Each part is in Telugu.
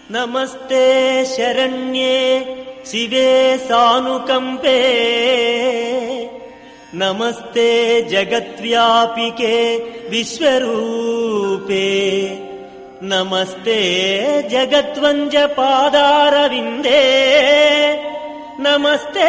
नमस्ते शरण्ये शिवे सानुकम्पे नमस्ते जगत्व्यापिके विश्वरूपे नमस्ते जगद्वञ्जपादारविन्दे नमस्ते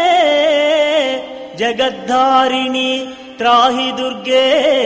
जगद्धारिणि त्राहि दुर्गे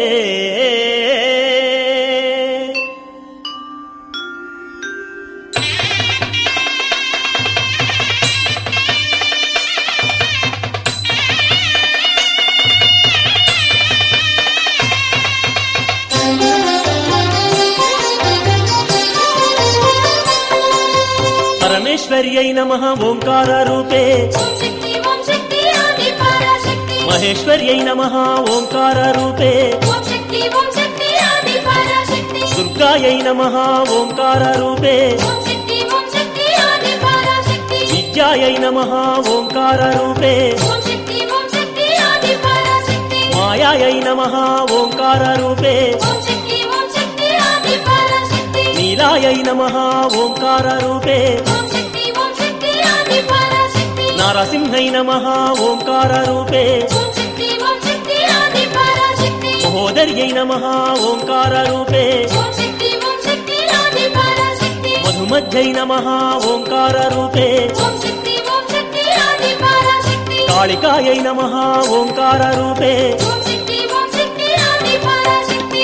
పరమేశ్వర్యై నమ ఓంకార రూపే ఓం శక్తి ఓం శక్తి ఆది పరాశక్తి మహేశ్వర్యై నమ ఓంకార రూపే ఓం శక్తి ఓం శక్తి ఆది పరాశక్తి దుర్గాయై నమ ఓంకార రూపే ఓం శక్తి ఓం శక్తి ఆది పరాశక్తి విద్యాయై నమ ఓంకార రూపే ఓం శక్తి ఓం శక్తి ఆది పరాశక్తి మాయాయై నమ ఓంకార రూపే ఓం శక్తి ఓం శక్తి ఆది పరాశక్తి నీలాయై నమ ఓంకార రూపే ఓం శక్తి ఓం శక్తి ఆది పరాశక్తి నారసింహై నమ ఓంకార రూపే ఓం శక్తి ఓం శక్తి ఆది పరాశక్తి మహోదర్యై నమ ఓంకార రూపే ఓం శక్తి ఓం శక్తి ఆది పరాశక్తి మధుమధ్యై నమ ఓంకార రూపే ఓం శక్తి ఓం శక్తి ఆది పరాశక్తి కాళికాయై నమ ఓంకార రూపే ఓం శక్తి ఓం శక్తి ఆది పరాశక్తి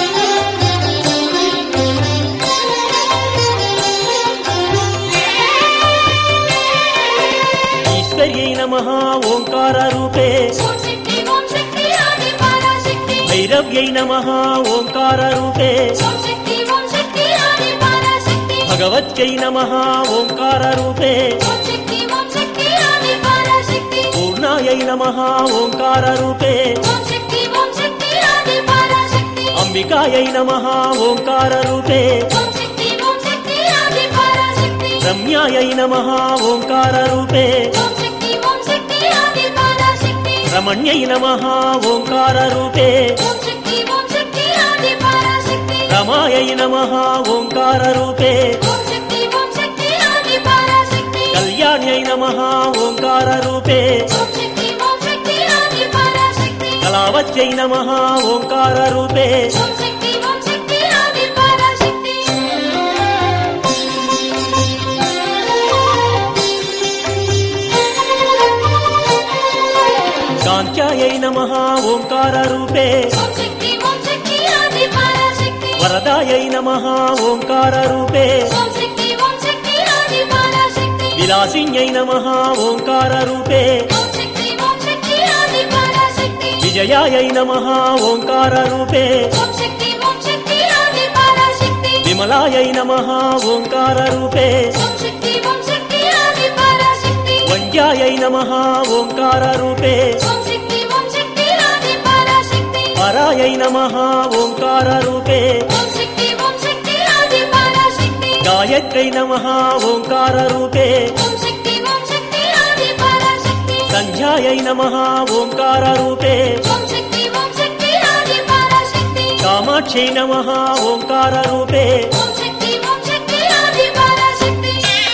ఈశ్వర్యై నమ ఓంకార రూపే ఓం శక్తి ఓం శక్తి ఆది పరాశక్తి భైరవ్యై నమ ఓంకార రూపే ఓం శక్తి ఓం శక్తి ఆది పరాశక్తి భగవత్యై నమ ఓంకార రూపే ఓం శక్తి ఓం శక్తి ఆది పరాశక్తి పూర్ణాయై నమ ఓంకార రూపే ఓం శక్తి ఓం శక్తి ఆది పరాశక్తి అంబికాయై నమ ఓంకార రూపే ఓం శక్తి ఓం శక్తి ఆది పరాశక్తి రమ్యాయై నమ ఓంకార రూపే ఓం శక్తి ఓం శక్తి ఆది పరాశక్తి రమణ్యై నమ ఓంకార రూపే ఓం శక్తి ఓం శక్తి ఆది పరాశక్తి రమాయై నమ ఓంకార రూపే ఓం శక్తి ఓం శక్తి ఆది పరాశక్తి కళ్యాణ్యై నమ ఓంకార రూపే ఓం శక్తి ఓం శక్తి ఆది పరాశక్తి కళావత్యై నమ ఓంకార రూపే ఓం శక్తి ఓం శక్తి ఆది పరాశక్తి కాంత్యాయై నమ ఓంకార రూపే ఓం శక్తి ఓం శక్తి ఆది పరాశక్తి వరదాయై నమ ఓంకార రూపే ఓం శక్తి ఓం శక్తి ఆది పరాశక్తి విలాసిన్యై నమ ఓంకార రూపే ఓం శక్తి ఓం శక్తి ఆది పరాశక్తి విజయాయై నమ ఓంకార రూపే ఓం శక్తి ఓం శక్తి ఆది పరాశక్తి విమలాయై నమ ఓంకార రూపే ఓం శక్తి ఓం శక్తి ఆది పరాశక్తి వంద్యాయై నమ ఓంకార రూపే ఓం శక్తి ఓం శక్తి ఆది పరాశక్తి పరాయై నమ ఓంకార రూపే ఓం శక్తి ఓం శక్తి ఆది పరాశక్తి గాయత్రై నమ ఓంకార రూపే ఓం శక్తి ఓం శక్తి ఆది పరాశక్తి సంధ్యాయై నమ ఓంకార రూపే ఓం శక్తి ఓం శక్తి ఆది పరాశక్తి కామాక్షై నమ ఓంకార రూపే ఓం శక్తి ఓం శక్తి ఆది పరాశక్తి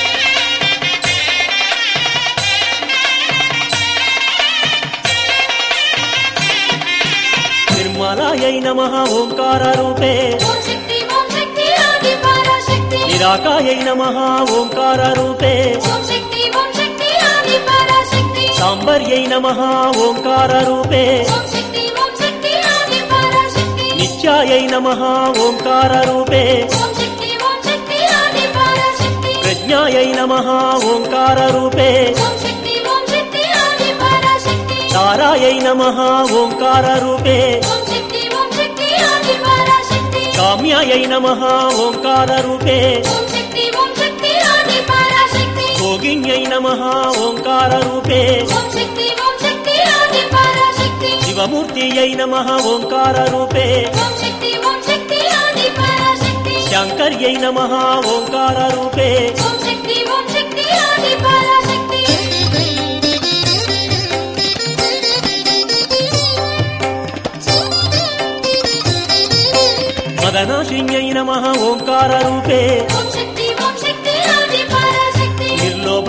నిర్మలాయై నమ ఓంకార రూపే ఓం శక్తి ఓం శక్తి ఆది పరాశక్తి నిరాకాయై నమ ఓంకార రూపే ఓం శక్తి ఓం శక్తి ఆది పరాశక్తి సాంబర్యై నమ ఓంకార రూపే ఓం శక్తి ఓం శక్తి ఆది పరాశక్తి నిత్యాయై నమ ఓంకార రూపే ఓం శక్తి ఓం శక్తి ఆది పరాశక్తి ప్రజ్ఞాయై నమ ఓంకార రూపే ఓం శక్తి ఓం శక్తి ఆది పరాశక్తి తారాయై నమ ఓంకార రూపే ఓం శక్తి ఓం శక్తి ఆది పరాశక్తి కామ్యాయై నమ ఓంకార రూపే ఓం శక్తి ఓం శక్తి ఆది పరాశక్తి భోగిన్యై నమ ఓంకార రూపే ఓం శక్తి ఓం శక్తి ఆది పరాశక్తి శివమూర్తియై నమ ఓంకార రూపే ఓం శక్తి ఓం శక్తి ఆది పరాశక్తి శంకర్యై నమ ఓంకార రూపే ఓం శక్తి ఓం శక్తి ఆది పరాశక్తి మదనాశిన్యై నమ ఓంకార రూపే ఓం శక్తి ఓం శక్తి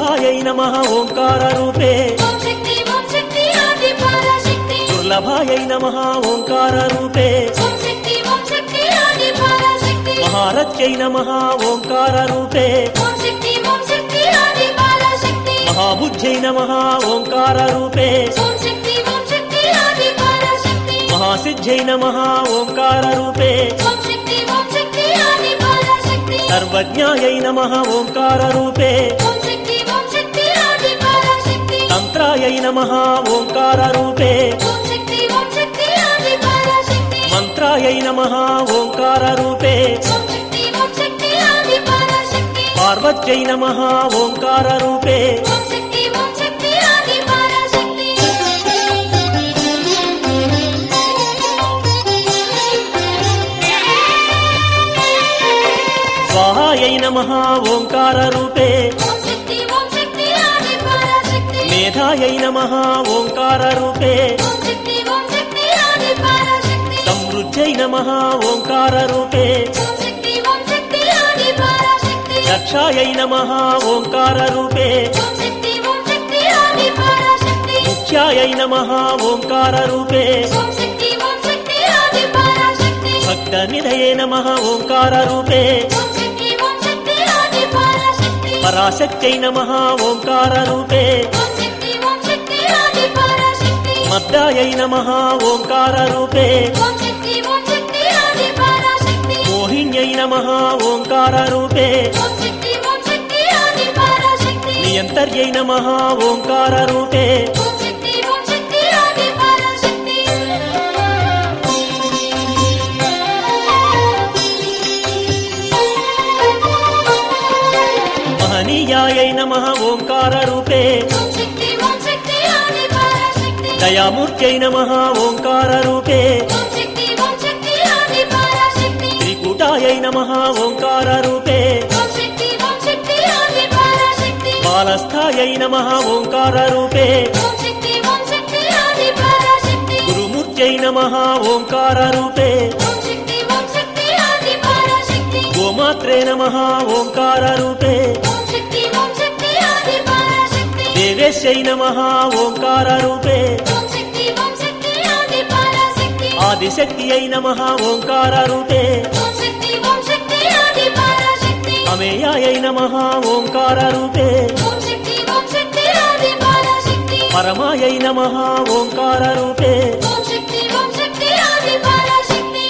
వల్లభాయై నమ ఓంకార రూపే ఓం శక్తి ఓం శక్తి ఆది పరాశక్తి దుర్లభాయై నమ ఓంకార రూపే ఓం శక్తి ఓం శక్తి ఆది పరాశక్తి మహారథ్యై నమ ఓంకార రూపే ఓం శక్తి ఓం శక్తి ఆది పరాశక్తి మహాబుద్ధ్యై నమ ఓంకార రూపే ఓం శక్తి ఓం శక్తి ఆది పరాశక్తి మహాసిద్ధ్యై నమ ఓంకార రూపే ఓం శక్తి ఓం శక్తి ఆది పరాశక్తి సర్వజ్ఞాయై నమ ఓంకార రూపే ఓం శక్తి ఓం శక్తి ఆది పరాశక్తి తంత్రాయై నమ ఓంకార రూపే ఓం శక్తి ఓం శక్తి ఆది పరాశక్తి మంత్రాయై నమ ఓంకార రూపే ఓం శక్తి ఓం శక్తి ఆది పరాశక్తి పార్వత్యై నమ ఓంకార రూపే ఓం శక్తి ఓం శక్తి ఆది పరాశక్తి స్వాహాయై నమ ఓంకార రూపే ఓం శక్తి ఓం శక్తి ఆది పరాశక్తి మేధాయై నమ ఓంకార రూపే ఓం శక్తి ఓం శక్తి ఆది పరాశక్తి సమృద్ధ్యై నమ ఓంకార రూపే ఓం శక్తి ఓం శక్తి ఆది పరాశక్తి దక్షాయై నమ ఓంకార రూపే ఓం శక్తి ఓం శక్తి ఆది పరాశక్తి ముఖ్యాయై నమ ఓంకార రూపే ఓం శక్తి ఓం శక్తి ఆది పరాశక్తి భక్త నిధయే నమ ఓంకార రూపే ఓం శక్తి ఓం శక్తి ఆది పరాశక్తి పరాశక్త్యై నమ ఓంకార రూపే ఓం శక్తి ఓం శక్తి ఆది పరాశక్తి మద్దాయై నమ ఓంకార రూపే ఓం శక్తి ఓం శక్తి ఆది పరాశక్తి మోహిన్యై నమ ఓంకార రూపే ఓం శక్తి ఓం శక్తి ఆది పరాశక్తి నియంతర్యై నమ ఓంకార రూపే ఓం శక్తి ఓం శక్తి ఆది పరాశక్తి మహనీయాయై నమ ఓంకార రూపే ఓం శక్తి ఓం శక్తి ఆది పరాశక్తి దయామూర్త్యై నమ ఓంకార రూపే ఓం శక్తి ఓం శక్తి ఆది పరాశక్తి త్రికూటాయై నమ ఓంకార రూపే ఓం శక్తి ఓం శక్తి ఆది పరాశక్తి బాలస్థాయై నమ ఓంకార రూపే ఓం శక్తి ఓం శక్తి ఆది పరాశక్తి గురుమూర్త్యై నమ ఓంకార రూపే ఓం శక్తి ఓం శక్తి ఆది పరాశక్తి గోమాత్రే నమ ఓంకార రూపే ఓం శక్తి ఓం శక్తి ఆది పరాశక్తి దేవేశై నమ ఓంకార రూపే ఓం శక్తి ఓం శక్తి ఆది పరాశక్తి ఆదిశక్తి అయి నమ ఓంకార రూపే ఓం శక్తి ఓం శక్తి ఆది పరాశక్తి అమేయాయై నమ ఓంకార రూపే ఓం శక్తి ఓం శక్తి ఆది పరాశక్తి పరమాయై నమ ఓంకార రూపే ఓం శక్తి ఓం శక్తి ఆది పరాశక్తి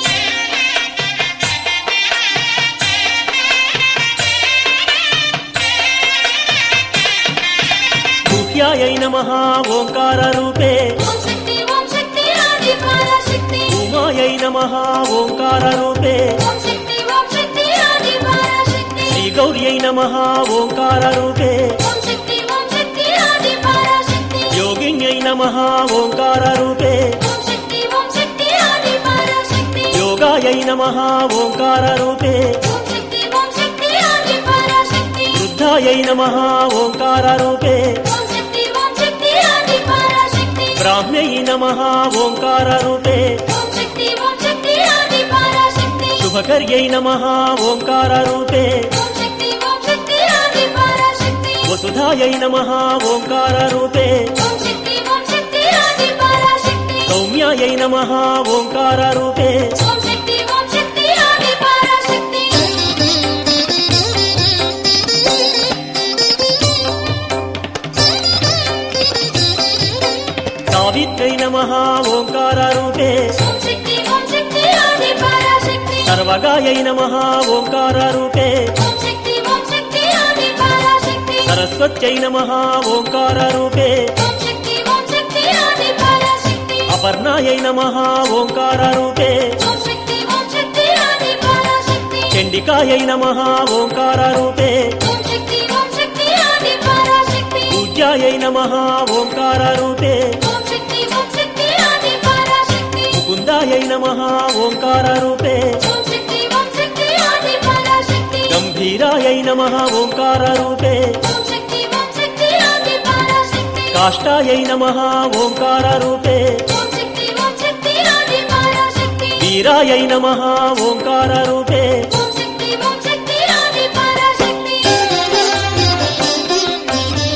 గుహ్యాయై నమ ఓంకార రూపే ఓం శక్తి ఓం శక్తి ఆది పరాశక్తి ఉమాయై నమ ఓంకార రూపే ఓం శక్తి ఓం శక్తి ఆది పరాశక్తి శ్రీ గౌర్యై నమ ఓంకార రూపే ఓం శక్తి ఓం శక్తి ఆది పరాశక్తి యోగిన్యై నమ ఓంకార రూపే ఓం శక్తి ఓం శక్తి ఆది పరాశక్తి యోగాయై నమ ఓంకార రూపే ఓం శక్తి ఓం శక్తి ఆది పరాశక్తి వృద్ధాయై నమ ఓంకార రూపే ఓం శక్తి ఓం శక్తి ఆది పరాశక్తి బ్రాహ్మ్యై నమ ఓంకార రూపే ఓం శక్తి ఓం శక్తి ఆది పరాశక్తి శుభకర్యై నమ ఓంకార రూపే ఓం శక్తి ఓం శక్తి ఆది పరాశక్తి వసుధాయై నమ ఓంకార రూపే ఓం శక్తి ఓం శక్తి ఆది పరాశక్తి సౌమ్యాయై నమ ఓంకార రూపే ఓం శక్తి ఓం శక్తి ఆది పరాశక్తి సావిత్రై నమ ఓంకార రూపే ఓం శక్తి ఓం శక్తి ఆది పరాశక్తి సర్వగాయై నమ ఓంకార రూపే ఓం శక్తి ఓం శక్తి ఆది పరాశక్తి సరస్వత్యై నమ ఓంకార రూపే ఓం శక్తి ఓం శక్తి ఆది పరాశక్తి అపర్ణాయై నమ ఓంకార రూపే ఓం శక్తి ఓం శక్తి ఆది పరాశక్తి చండికాయై నమ ఓంకార రూపే ఓం శక్తి ఓం శక్తి ఆది పరాశక్తి పూజ్యాయై నమ ఓంకార రూపే ఓం శక్తి ఓం శక్తి ఆది పరాశక్తి ముకుందాయై నమ ఓంకార రూపే ఓం శక్తి ఓం శక్తి ఆది పరాశక్తి గంభీరాయై నమ ఓంకార రూపే ఓం శక్తి ఓం శక్తి ఆది పరాశక్తి కాష్టాయై నమ ఓంకార రూపే ఓం శక్తి ఓం శక్తి ఆది పరాశక్తి వీరాయై నమ ఓంకార రూపే ఓం శక్తి ఓం శక్తి ఆది పరాశక్తి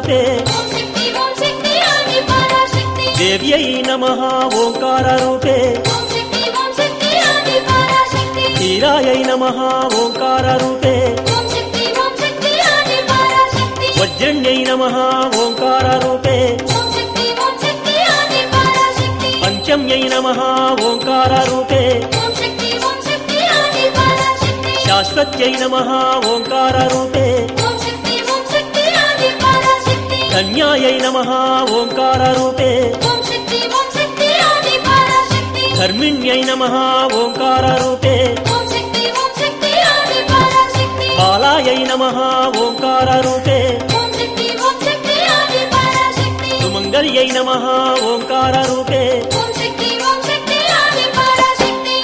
రూపే ఓం శక్తి ఓం శక్తి ఆది పరాశక్తి దేవ్యై నమ ఓంకార రూపే ఓం శక్తి ఓం శక్తి ఆది పరాశక్తి క్షీరాయై నమ ఓంకార రూపే ఓం శక్తి ఓం శక్తి ఆది పరాశక్తి వజ్రణ్యై నమ ఓంకార రూపే ఓం శక్తి ఓం శక్తి ఆది పరాశక్తి పంచమ్యై నమ ఓంకార రూపే ఓం శక్తి ఓం శక్తి ఆది పరాశక్తి శాశ్వత్యై నమ ఓంకార రూపే ఓం శక్తి ఓం శక్తి ఆది పరాశక్తి ధన్యాయై నమ ఓంకార రూపే ఓం శక్తి ఓం శక్తి ఆది పరాశక్తి ధర్మిణ్యై నమ ఓంకార రూపే ఓం శక్తి ఓం శక్తి ఆది పరాశక్తి బాలాయై నమ ఓంకార రూపే ఓం శక్తి ఓం శక్తి ఆది పరాశక్తి సుమంగళ్యై నమ ఓంకార రూపే ఓం శక్తి ఓం శక్తి ఆది పరాశక్తి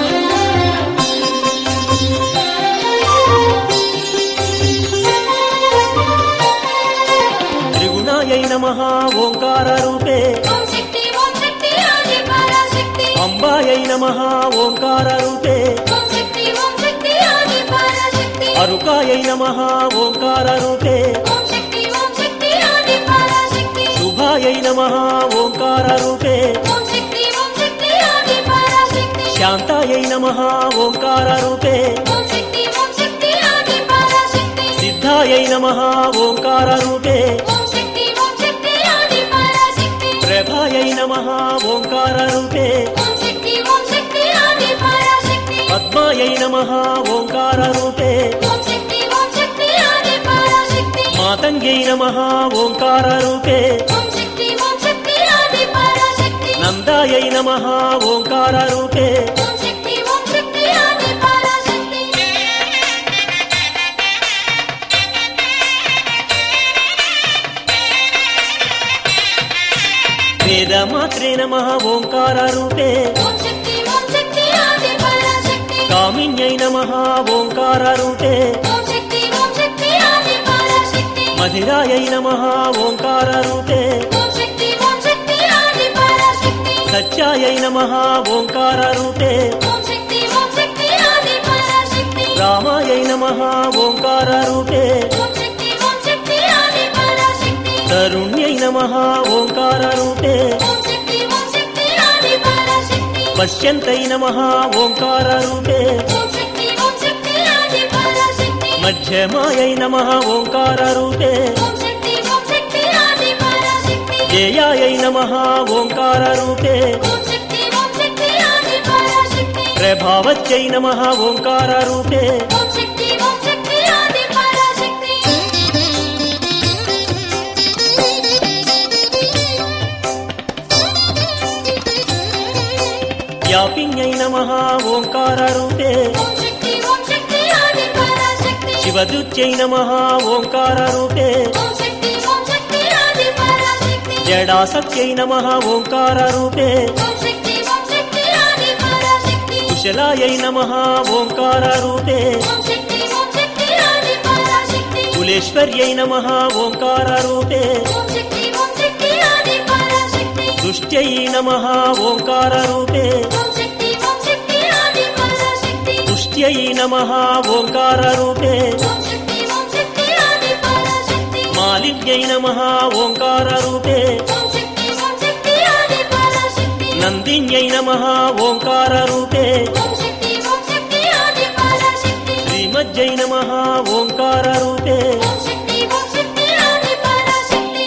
త్రిగుణాయై నమ ఓంకార రూపే ఓం శక్తి ఓం శక్తి ఆది పరాశక్తి అంబాయై నమ ఓంకార రూపే ఓం శక్తి ఓం శక్తి ఆది పరాశక్తి అరుకాయై నమ ఓంకార రూపే ఓం శక్తి ఓం శక్తి ఆది పరాశక్తి శుభాయై నమ ఓంకార రూపే ఓం శక్తి ఓం శక్తి ఆది పరాశక్తి శాంతాయై నమ ఓంకార రూపే ఓం శక్తి ఓం శక్తి ఆది పరాశక్తి సిద్ధాయై నమ ఓంకార రూపే ఓం శక్తి ఓం శక్తి ఆది పరాశక్తి ప్రభాయై నమ ఓంకార రూపే ఓం శక్తి ఓం శక్తి ఆది పరాశక్తి పద్మాయై నమ ఓంకార రూపే ఓం శక్తి ఓం శక్తి ఆది పరాశక్తి మాతంగ్యై నమ ఓంకార రూపే ఓం శక్తి ఓం శక్తి ఆది పరాశక్తి నందాయై నమ ఓంకార రూపే ఓం శక్తి ఓం శక్తి ఆది పరాశక్తి వేదమాత్రే నమ ఓంకార రూపే ఓం శక్తి ఓం శక్తి ఆది పరాశక్తి కామిన్యై నమ ఓంకార రూపే ఓం శక్తి ఓం శక్తి ఆది పరాశక్తి మధిరాయై నమ ఓంకార రూపే ఓం శక్తి ఓం శక్తి ఆది పరాశక్తి సత్యాయై నమ ఓంకార రూపే ఓం శక్తి ఓం శక్తి ఆది పరాశక్తి రామాయై నమ ఓంకార రూపే ఓం శక్తి ఓం శక్తి ఆది పరాశక్తి తరుణ్యై నమ ఓంకార రూపే ఓం శక్తి ఓం శక్తి ఆది పరాశక్తి పశ్యంతై నమ ఓంకార రూపే ఓం శక్తి ఓం శక్తి ఆది పరాశక్తి మధ్యమాయై నమ ఓంకార రూపే ఓం శక్తి ఓం శక్తి ఆది పరాశక్తి జయాయై నమ ఓంకార రూపే ఓం శక్తి ఓం శక్తి ఆది పరాశక్తి ప్రభావత్యై నమ ఓంకార రూపే ఓం శక్తి ఓం శక్తి ఆది పరాశక్తి వ్యాపిన్యై నమ ఓంకార రూపే ఓం శక్తి ఓం శక్తి ఆది పరాశక్తి శివదుత్యై నమ ఓంకార రూపే ఓం శక్తి ఓం శక్తి ఆది పరాశక్తి జడాసక్త్యై నమ ఓంకార రూపే ఓం శక్తి ఓం శక్తి ఆది పరాశక్తి కుశలాయై నమ ఓంకార రూపే ఓం శక్తి ఓం శక్తి ఆది పరాశక్తి కులేశ్వర్యై నమ ఓంకార రూపే ఓం శక్తి ఓం శక్తి ఆది పరాశక్తి దుష్ట్యై నమ ఓంకార రూపే ఓం శక్తి ఓం శక్తి ఆది పరాశక్తి తుష్ట్యై నమ ఓంకార రూపే ఓం శక్తి ఓం శక్తి ఆది పరాశక్తి మాలిన్యై నమ ఓంకార రూపే ఓం శక్తి ఓం శక్తి ఆది పరాశక్తి నందిన్యై నమ ఓంకార రూపే ఓం శక్తి ఓం శక్తి ఆది పరాశక్తి శ్రీమజ్జై నమ ఓంకార రూపే ఓం శక్తి ఓం శక్తి ఆది పరాశక్తి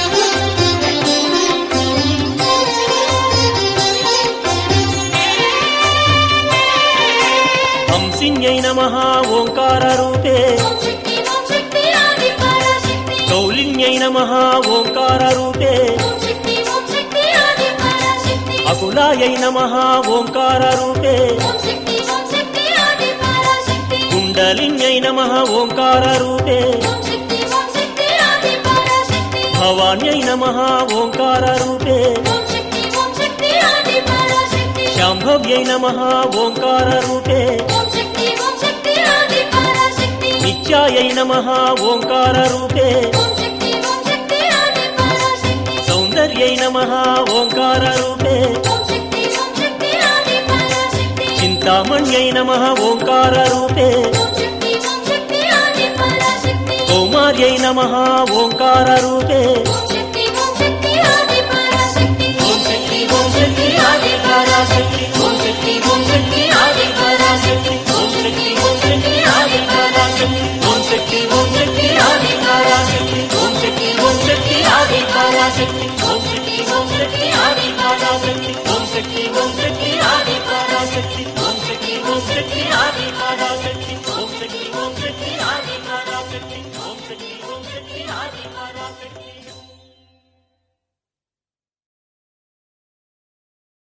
హంసిన్యై నమ ఓంకార రూపే ఓం శక్తి ఓం శక్తి ఆది పరాశక్తి కౌలిన్యై నమ ఓంకార రూపే ఓం శక్తి ఓం శక్తి ఆది పరాశక్తి అకులాయై నమ ఓంకార రూపే ఓం శక్తి ఓం శక్తి ఆది పరాశక్తి కుండలిన్యై నమ ఓంకార రూపే ఓం శక్తి ఓం శక్తి ఆది పరాశక్తి భవాన్యై నమ ఓంకార రూపే ఓం శక్తి ఓం శక్తి ఆది పరాశక్తి శాంభవ్యై నమ ఓంకార రూపే ఓం శక్తి ఓం శక్తి ఆది పరాశక్తి నిత్యాయై నమ ఓంకార రూపే ఓం శక్తి ఓం శక్తి ఆది పరాశక్తి సౌందర్యై నమ ఓంకార రూపే ఓం శక్తి ఓం శక్తి ఆది పరాశక్తి చింతామణ్యై నమ ఓంకార రూపే ఓం శక్తి ఓం శక్తి ఆది పరాశక్తి కౌమార్య భవ్యై నమ ఓంకార రూపే ఓం శక్తి ఓం శక్తి ఆది పరాశక్తి ఓం శక్తి ఓం శక్తి ఆది పరాశక్తి ఓం శక్తి ఓం శక్తి ఆది పరాశక్తి ఓం శక్తి ఓం శక్తి ఆది పరాశక్తి ఓం శక్తి ఓం శక్తి ఆది పరాశక్తి ఓం శక్తి ఓం శక్తి ఆది పరాశక్తి ఓం శక్తి ఓం శక్తి ఆది పరాశక్తి ఓం శక్తి ఓం శక్తి ఆది పరాశక్తి ఓం శక్తి ఓం శక్తి ఆది